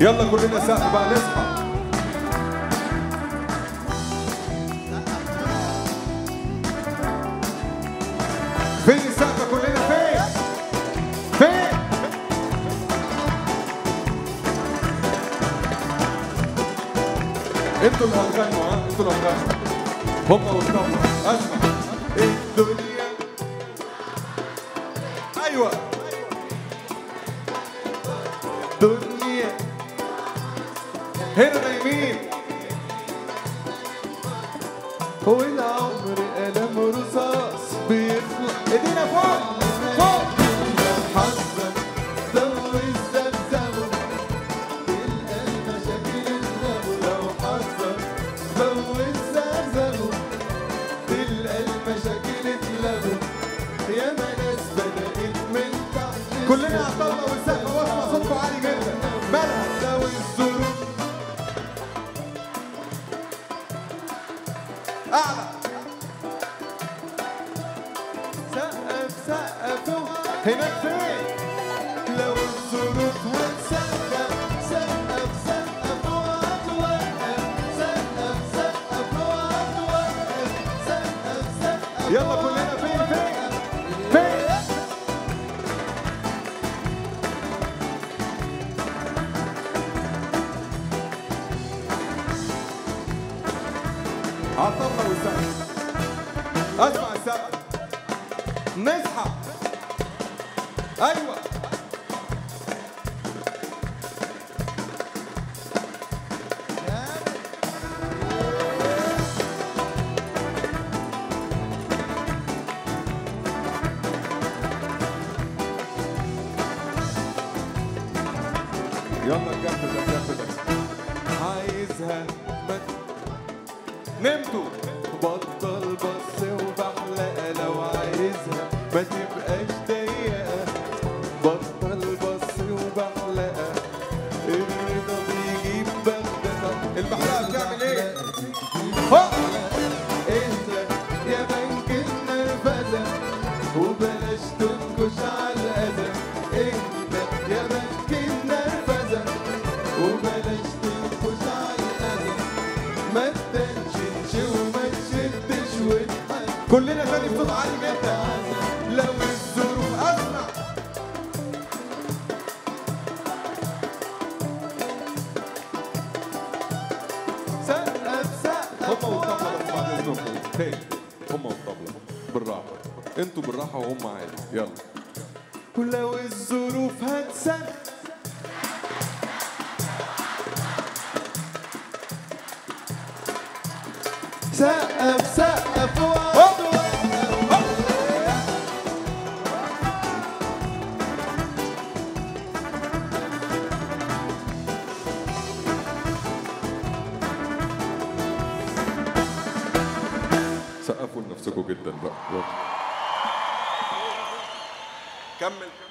يلا كلنا سقف بقى نصحى فين السقف كلنا فين فين انتوا اللي هتغنوا ها انتوا اللي هتغنوا هم والطبلة اسمع الدنيا ايوه دنيا هنا نايمين هو العمر قلم رصاص بيخلق ايدينا فوق فوق حظك ضوي الزمزم تلقى المشاكل الزمو لو حظك ضوي الزمزم تلقى المشاكل اتلغوا يا ما ناس بدأت من تحت كلنا عطلنا والسقف واسمع صوتكم عالي جدا مالها لو الظروف اعلى سقف سقف هناك فين لو الظروف هتسقف سقف سقف وهتوقف سقف سقف وهتوقف سقف سقف يلا كلنا فين فين فين عطلنا والسقف اسمع السقف نصحى ايوه يلا الجنب ده الجنب ده عايزها ما نمتوا بطل بص وبحلقة لو عايزها ما تبقاش ضيقة بطل بص وبحلقة الرضا بيجيب بغدادة المحلقة بتعمل ايه؟ هو اهدى يا بنك النرفزة وبلاش تنكش على الأذى اهدى يا بنك النرفزة وبلاش تنكش على الأذى ما تنشنش وما تشدش وتحد كلنا تاني بصوت عالي جدا لو الظروف اسمع سقف سقف هم والطبلة بس بعد اذنكم تاني هم والطبلة بالراحة انتوا بالراحة وهم عادي يلا ولو الظروف هتسقف سقف سقف وقف سقفوا لنفسكم جدا بقى يلا. كمل